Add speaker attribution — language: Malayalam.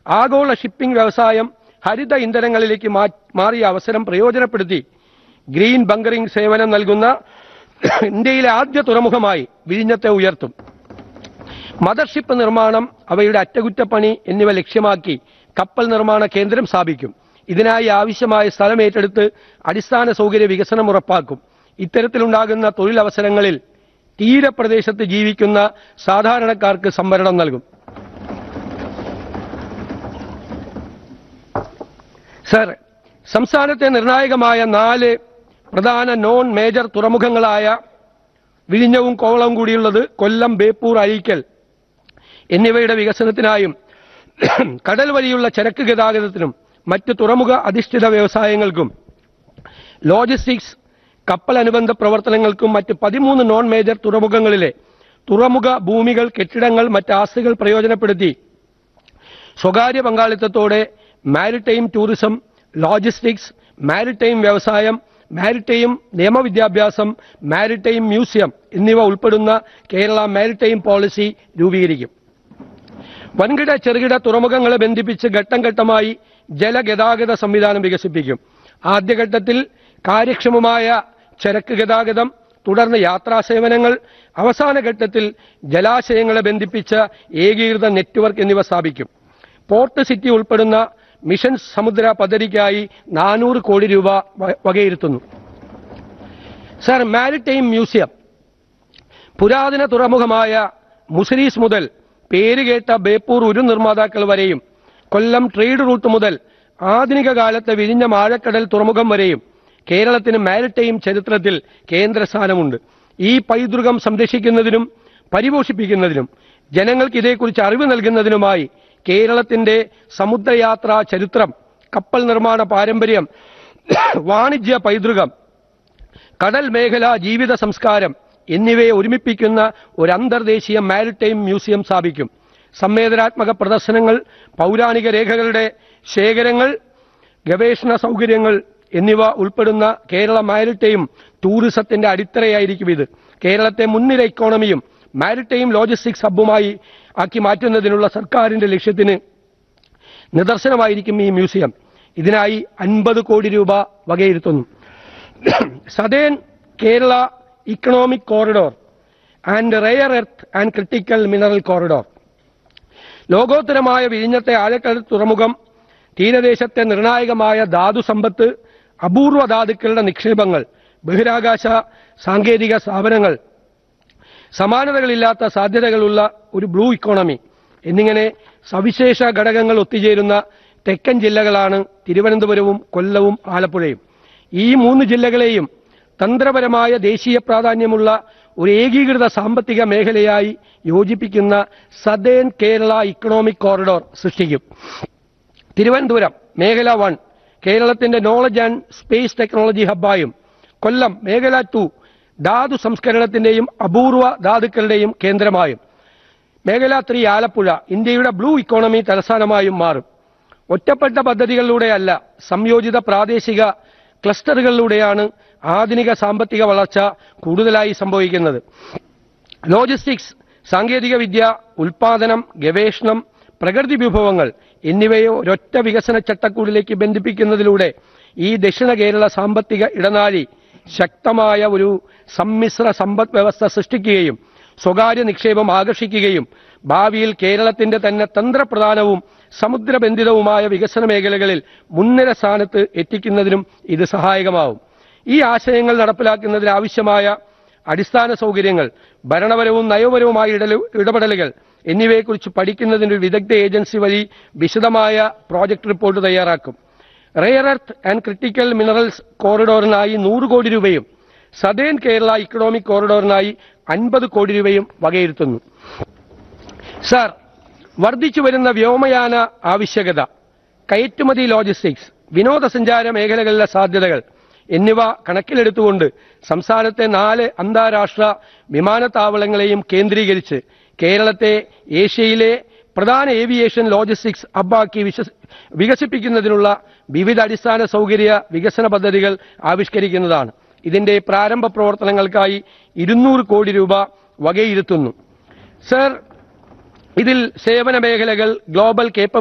Speaker 1: ആഗോള ഷിപ്പിംഗ് വ്യവസായം ഹരിത ഇന്ധനങ്ങളിലേക്ക് മാ- മാറിയ അവസരം പ്രയോജനപ്പെടുത്തി ഗ്രീൻ ബങ്കറിംഗ് സേവനം നൽകുന്ന ഇന്ത്യയിലെ ആദ്യ തുറമുഖമായി വിഴിഞ്ഞത്തെ ഉയർത്തും മദർഷിപ്പ് നിർമ്മാണം അവയുടെ അറ്റകുറ്റപ്പണി എന്നിവ ലക്ഷ്യമാക്കി കപ്പൽ നിർമ്മാണ കേന്ദ്രം സ്ഥാപിക്കും ഇതിനായി ആവശ്യമായ സ്ഥലം ഏറ്റെടുത്ത് അടിസ്ഥാന സൗകര്യ വികസനം ഉറപ്പാക്കും ഇത്തരത്തിലുണ്ടാകുന്ന തൊഴിലവസരങ്ങളിൽ തീരപ്രദേശത്ത് ജീവിക്കുന്ന സാധാരണക്കാർക്ക് സംവരണം നൽകും സർ സംസ്ഥാനത്തെ നിർണായകമായ നാല് പ്രധാന നോൺ മേജർ തുറമുഖങ്ങളായ വിഴിഞ്ഞവും കോവളവും കൂടിയുള്ളത് കൊല്ലം ബേപ്പൂർ അഴീക്കൽ എന്നിവയുടെ വികസനത്തിനായും കടൽ വഴിയുള്ള ചരക്ക് ഗതാഗതത്തിനും മറ്റ് തുറമുഖ അധിഷ്ഠിത വ്യവസായങ്ങൾക്കും ലോജിസ്റ്റിക്സ് കപ്പൽ അനുബന്ധ പ്രവർത്തനങ്ങൾക്കും മറ്റ് പതിമൂന്ന് നോൺ മേജർ തുറമുഖങ്ങളിലെ തുറമുഖ ഭൂമികൾ കെട്ടിടങ്ങൾ മറ്റ് ആസ്തികൾ പ്രയോജനപ്പെടുത്തി സ്വകാര്യ പങ്കാളിത്തത്തോടെ മാരിടൈം ടൂറിസം ലോജിസ്റ്റിക്സ് മാരിടൈം വ്യവസായം മാരിടൈം നിയമവിദ്യാഭ്യാസം മാരിടൈം മ്യൂസിയം എന്നിവ ഉൾപ്പെടുന്ന കേരള മാരിടൈം പോളിസി രൂപീകരിക്കും വൻകിട ചെറുകിട തുറമുഖങ്ങളെ ബന്ധിപ്പിച്ച് ഘട്ടം ഘട്ടമായി ജലഗതാഗത സംവിധാനം വികസിപ്പിക്കും ആദ്യഘട്ടത്തിൽ കാര്യക്ഷമമായ ചരക്ക് ഗതാഗതം തുടർന്ന് യാത്രാ സേവനങ്ങൾ അവസാന ഘട്ടത്തിൽ ജലാശയങ്ങളെ ബന്ധിപ്പിച്ച ഏകീകൃത നെറ്റ്വർക്ക് എന്നിവ സ്ഥാപിക്കും പോർട്ട് സിറ്റി ഉൾപ്പെടുന്ന മിഷൻ സമുദ്ര പദ്ധതിക്കായി നാനൂറ് കോടി രൂപ വ- വകയിരുത്തുന്നു സർ മാരിടൈം മ്യൂസിയം പുരാതന തുറമുഖമായ മുസരീസ് മുതൽ പേരുകേട്ട ബേപ്പൂർ ഉരു നിർമ്മാതാക്കൾ വരെയും കൊല്ലം ട്രേഡ് റൂട്ട് മുതൽ ആധുനിക കാലത്തെ വിഴിഞ്ഞ ആഴക്കടൽ തുറമുഖം വരെയും കേരളത്തിന് മാരിടൈം ചരിത്രത്തിൽ കേന്ദ്ര സ്ഥാനമുണ്ട് ഈ പൈതൃകം സംരക്ഷിക്കുന്നതിനും പരിപോഷിപ്പിക്കുന്നതിനും ജനങ്ങൾക്ക് ഇതേക്കുറിച്ച് അറിവ് നൽകുന്നതിനുമായി കേരളത്തിന്റെ സമുദ്രയാത്രാ ചരിത്രം കപ്പൽ നിർമ്മാണ പാരമ്പര്യം വാണിജ്യ പൈതൃകം കടൽ മേഖല ജീവിത സംസ്കാരം എന്നിവയെ ഒരുമിപ്പിക്കുന്ന ഒരു അന്തർദേശീയ മാരിടൈം മ്യൂസിയം സ്ഥാപിക്കും സംവേദനാത്മക പ്രദർശനങ്ങൾ പൗരാണിക രേഖകളുടെ ശേഖരങ്ങൾ ഗവേഷണ സൗകര്യങ്ങൾ എന്നിവ ഉൾപ്പെടുന്ന കേരള മാരിടൈം ടൂറിസത്തിന്റെ അടിത്തറയായിരിക്കും ഇത് കേരളത്തെ മുൻനിര ഇക്കോണമിയും മാരിടൈം ലോജിസ്റ്റിക്സ് ഹബ്ബുമായി ആക്കി മാറ്റുന്നതിനുള്ള സർക്കാരിന്റെ ലക്ഷ്യത്തിന് നിദർശനമായിരിക്കും ഈ മ്യൂസിയം ഇതിനായി അൻപത് കോടി രൂപ വകയിരുത്തുന്നു southern Kerala economic corridor and rare earth and critical mineral corridor ലോകോത്തരമായ വിഴിഞ്ഞത്തെ ആഴക്കടൽ തുറമുഖം തീരദേശത്തെ നിർണായകമായ ധാതു സമ്പത്ത് അപൂർവ ധാതുക്കളുടെ നിക്ഷേപങ്ങൾ ബഹിരാകാശ സാങ്കേതിക സ്ഥാപനങ്ങൾ സമാനതകളില്ലാത്ത സാധ്യതകളുള്ള ഒരു ബ്ലൂ ഇക്കോണമി എന്നിങ്ങനെ സവിശേഷ ഘടകങ്ങൾ ഒത്തുചേരുന്ന തെക്കൻ ജില്ലകളാണ് തിരുവനന്തപുരവും കൊല്ലവും ആലപ്പുഴയും ഈ മൂന്ന് ജില്ലകളെയും തന്ത്രപരമായ ദേശീയ പ്രാധാന്യമുള്ള ഒരു ഏകീകൃത സാമ്പത്തിക മേഖലയായി യോജിപ്പിക്കുന്ന സദേൺ കേരള ഇക്കണോമിക് കോറിഡോർ സൃഷ്ടിക്കും തിരുവനന്തപുരം മേഖല വൺ കേരളത്തിന്റെ നോളജ് ആൻഡ് സ്പേസ് ടെക്നോളജി ഹബ്ബായും കൊല്ലം മേഖല ടു ധാതു സംസ്കരണത്തിന്റെയും അപൂർവ ധാതുക്കളുടെയും കേന്ദ്രമായും മേഖല ത്രീ ആലപ്പുഴ ഇന്ത്യയുടെ ബ്ലൂ ഇക്കോണമി തലസ്ഥാനമായും മാറും ഒറ്റപ്പെട്ട പദ്ധതികളിലൂടെയല്ല സംയോജിത പ്രാദേശിക ക്ലസ്റ്ററുകളിലൂടെയാണ് ആധുനിക സാമ്പത്തിക വളർച്ച കൂടുതലായി സംഭവിക്കുന്നത് ലോജിസ്റ്റിക്സ് സാങ്കേതിക വിദ്യ ഉൽപാദനം ഗവേഷണം പ്രകൃതി വിഭവങ്ങൾ എന്നിവയെ ഒരൊറ്റ വികസന ചട്ടക്കൂടിലേക്ക് ബന്ധിപ്പിക്കുന്നതിലൂടെ ഈ ദക്ഷിണ കേരള സാമ്പത്തിക ഇടനാഴി ശക്തമായ ഒരു സമ്മിശ്ര സമ്പദ് വ്യവസ്ഥ സൃഷ്ടിക്കുകയും സ്വകാര്യ നിക്ഷേപം ആകർഷിക്കുകയും ഭാവിയിൽ കേരളത്തിന്റെ തന്നെ തന്ത്രപ്രധാനവും സമുദ്രബന്ധിതവുമായ വികസന മേഖലകളിൽ മുൻനിര സ്ഥാനത്ത് എത്തിക്കുന്നതിനും ഇത് സഹായകമാവും ഈ ആശയങ്ങൾ നടപ്പിലാക്കുന്നതിന് ആവശ്യമായ അടിസ്ഥാന സൗകര്യങ്ങൾ ഭരണപരവും നയപരവുമായ ഇടല- ഇടപെടലുകൾ എന്നിവയെക്കുറിച്ച് പഠിക്കുന്നതിന് ഒരു വിദഗ്ധ ഏജൻസി വഴി വിശദമായ പ്രോജക്ട് റിപ്പോർട്ട് തയ്യാറാക്കും rare earth and critical minerals കോറിഡോറിനായി നൂറ് കോടി രൂപയും സദേൺ കേരള ഇക്കണോമിക് കോറിഡോറിനായി അൻപത് കോടി രൂപയും വകയിരുത്തുന്നു സാർ വർദ്ധിച്ചു വരുന്ന വ്യോമയാന ആവശ്യകത കയറ്റുമതി ലോജിസ്റ്റിക്സ് വിനോദസഞ്ചാര മേഖലകളിലെ സാധ്യതകൾ എന്നിവ കണക്കിലെടുത്തുകൊണ്ട് സംസ്ഥാനത്തെ നാല് അന്താരാഷ്ട്ര വിമാനത്താവളങ്ങളെയും കേന്ദ്രീകരിച്ച് കേരളത്തെ ഏഷ്യയിലെ പ്രധാന ഏവിയേഷൻ ലോജിസ്റ്റിക്സ് ഹബ്ബാക്കി വിശ്വസ് വികസിപ്പിക്കുന്നതിനുള്ള വിവിധ അടിസ്ഥാന സൗകര്യ വികസന പദ്ധതികൾ ആവിഷ്കരിക്കുന്നതാണ് ഇതിന്റെ പ്രാരംഭ പ്രവർത്തനങ്ങൾക്കായി ഇരുന്നൂറ് കോടി രൂപ വകയിരുത്തുന്നു സർ ഇതിൽ സേവന മേഖലകൾ ഗ്ലോബൽ കേപ്പ